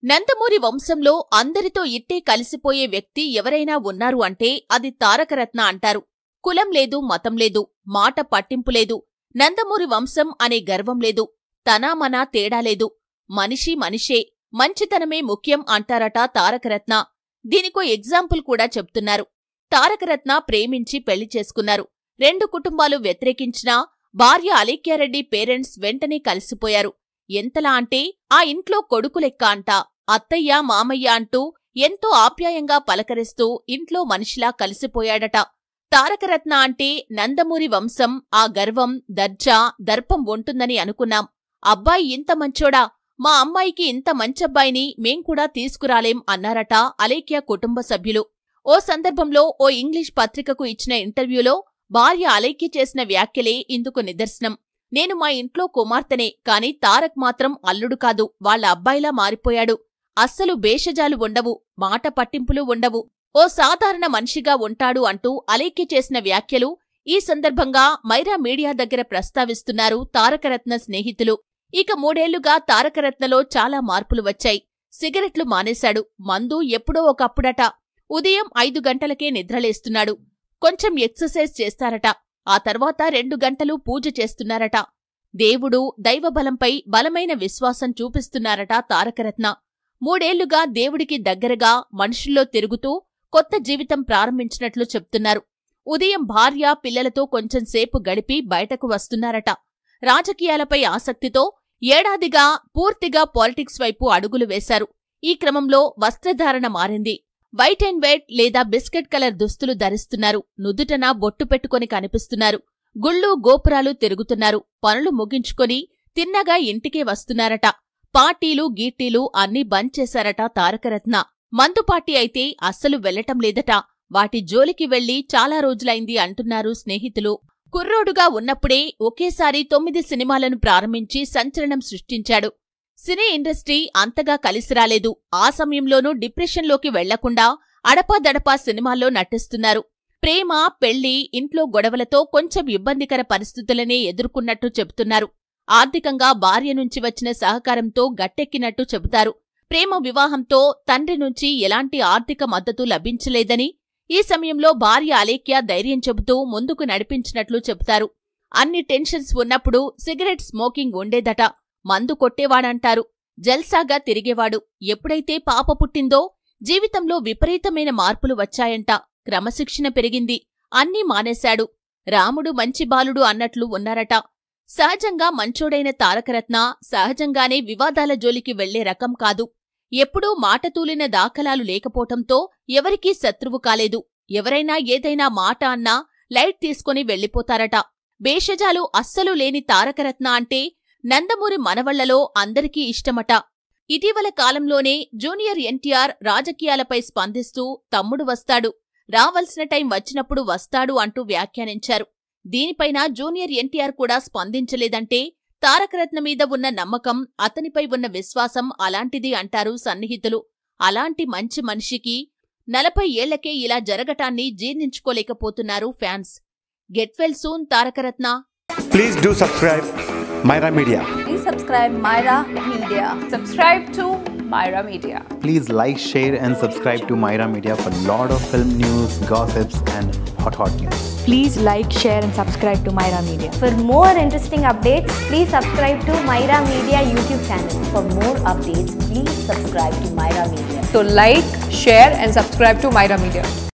నందమూరి వంశంలో అందరితో ఇట్టే కలిసిపోయే వ్యక్తి ఎవరైనా ఉన్నారు అంటే అది తారకరత్న అంటారు కులం లేదు మతం లేదు మాట పట్టింపు లేదు నందమూరి వంశం అనే గర్వం లేదు తనామనా తేడా లేదు మనిషి మనిషే మంచితనమే ముఖ్యం అంటారట తారకరత్న దీనికో ఎగ్జాంపుల్ కూడా చెప్తున్నారు తారకరత్న ప్రేమించి పెళ్లి చేసుకున్నారు రెండు కుటుంబాలు వ్యతిరేకించినా భార్య అలేఖ్యారెడ్డి పేరెంట్స్ వెంటనే కలిసిపోయారు ఎంతలా అంటే ఆ ఇంట్లో కొడుకు లెక్క అంట అత్తయ్య మామయ్య అంటూ ఎంతో ఆప్యాయంగా పలకరిస్తూ ఇంట్లో మనిషిలా కలిసిపోయాడట తారకరత్న అంటే నందమూరి వంశం ఆ గర్వం దర్జా దర్పం ఉంటుందని అనుకున్నాం అబ్బాయి ఇంత మంచోడా మా అమ్మాయికి ఇంత మంచబ్బాయిని మేం కూడా తీసుకురాలేం అన్నారట అలేఖ్య కుటుంబ సభ్యులు ఓ సందర్భంలో ఓ ఇంగ్లీష్ పత్రికకు ఇచ్చిన ఇంటర్వ్యూలో భార్య అలేఖ్య చేసిన వ్యాఖ్యలే ఇందుకు నిదర్శనం నేను మా ఇంట్లో కుమార్తెనే కాని తారక్ మాత్రం అల్లుడు కాదు వాళ్ళ అబ్బాయిలా మారిపోయాడు అస్సలు భేషజాలు ఉండవు మాట పట్టింపులు ఉండవు ఓ సాధారణ మనిషిగా ఉంటాడు అంటూ అలేఖ్య చేసిన వ్యాఖ్యలు ఈ సందర్భంగా మైరా మీడియా దగ్గర ప్రస్తావిస్తున్నారు తారకరత్న స్నేహితులు ఇక మూడేళ్లుగా తారకరత్నలో చాలా మార్పులు వచ్చాయి సిగరెట్లు మానేశాడు మందు ఎప్పుడో ఒకప్పుడట ఉదయం ఐదు గంటలకే నిద్రలేస్తున్నాడు కొంచెం ఎక్సర్సైజ్ చేస్తారట ఆ తర్వాత రెండు గంటలు పూజ చేస్తున్నారట దేవుడు దైవబలంపై బలమైన విశ్వాసం చూపిస్తున్నారట తారకరత్న మూడేళ్లుగా దేవుడికి దగ్గరగా మనుషుల్లో తిరుగుతూ కొత్త జీవితం ప్రారంభించినట్లు చెప్తున్నారు ఉదయం భార్య పిల్లలతో కొంచెం సేపు గడిపి బయటకు వస్తున్నారట రాజకీయాలపై ఆసక్తితో ఏడాదిగా పూర్తిగా పాలిటిక్స్ వైపు అడుగులు వేశారు ఈ క్రమంలో వస్త్రధారణ మారింది వైట్ అండ్ వైట్ లేదా బిస్కెట్ కలర్ దుస్తులు ధరిస్తున్నారు నుదుటన బొట్టు పెట్టుకొని కనిపిస్తున్నారు గుళ్ళు గోపురాలు తిరుగుతున్నారు పనులు ముగించుకొని తిన్నగా ఇంటికే వస్తున్నారట పార్టీలు గీటీలు అన్నీ బంద్ చేశారట తారకరత్న మందు పార్టీ అయితే అస్సలు వెళ్లటం లేదట వాటి జోలికి వెళ్లి చాలా రోజులైంది అంటున్నారు స్నేహితులు కుర్రోడుగా ఉన్నప్పుడే ఒకేసారి తొమ్మిది సినిమాలను ప్రారంభించి సంచలనం సృష్టించాడు సినీ ఇండస్ట్రీ అంతగా కలిసి రాలేదు ఆ సమయంలోనూ డిప్రెషన్లోకి వెళ్లకుండా అడపాదడపా సినిమాల్లో నటిస్తున్నారు ప్రేమ పెళ్లి ఇంట్లో గొడవలతో కొంచెం ఇబ్బందికర పరిస్థితులనే ఎదుర్కొన్నట్టు చెబుతున్నారు ఆర్థికంగా భార్య నుంచి వచ్చిన సహకారంతో గట్టెక్కినట్టు చెబుతారు ప్రేమ వివాహంతో తండ్రి నుంచి ఎలాంటి ఆర్థిక మద్దతు లభించలేదని ఈ సమయంలో భార్య అలేఖ్య ధైర్యం చెబుతూ ముందుకు నడిపించినట్లు చెబుతారు అన్ని టెన్షన్స్ ఉన్నప్పుడు సిగరెట్ స్మోకింగ్ ఉండేదట మందు కొట్టేవాడంటారు జల్సాగా తిరిగేవాడు ఎప్పుడైతే పాప పుట్టిందో జీవితంలో విపరీతమైన మార్పులు వచ్చాయంట క్రమశిక్షణ పెరిగింది అన్నీ మానేశాడు రాముడు మంచి బాలుడు అన్నట్లు ఉన్నారట సహజంగా మంచోడైన తారకరత్న సహజంగానే వివాదాల జోలికి వెళ్లే రకం కాదు ఎప్పుడూ మాట తూలిన దాఖలాలు లేకపోవటంతో ఎవరికీ శత్రువు కాలేదు ఎవరైనా ఏదైనా మాట అన్నా లైట్ తీసుకుని వెళ్లిపోతారట భేషజాలు అస్సలు లేని తారకరత్న అంటే నందమూరి మనవళ్లలో అందరికీ ఇష్టమట ఇటీవల కాలంలోనే జూనియర్ ఎన్టీఆర్ రాజకీయాలపై స్పందిస్తూ తమ్ముడు వస్తాడు రావలసిన టైం వచ్చినప్పుడు వస్తాడు అంటూ వ్యాఖ్యానించారు దీనిపైన జూనియర్ ఎన్టీఆర్ కూడా స్పందించలేదంటే తారకరత్న మీద ఉన్న నమ్మకం అతనిపై ఉన్న విశ్వాసం అలాంటిది అంటారు సన్నిహితులు అలాంటి మంచి మనిషికి నలభై ఏళ్లకే ఇలా జరగటాన్ని జీర్ణించుకోలేకపోతున్నారు fans get well soon Tarakaratna Please do subscribe Myra Media. Please subscribe Myra Media. Subscribe to Myra Media. Please like, share, and subscribe to Myra Media for lot of film news, gossips, and hot hot news. Please like, share, and subscribe to Myra Media. For more interesting updates, please subscribe to Myra Media YouTube channel. For more updates, please subscribe to Myra Media. So like, share and subscribe to Myra Media.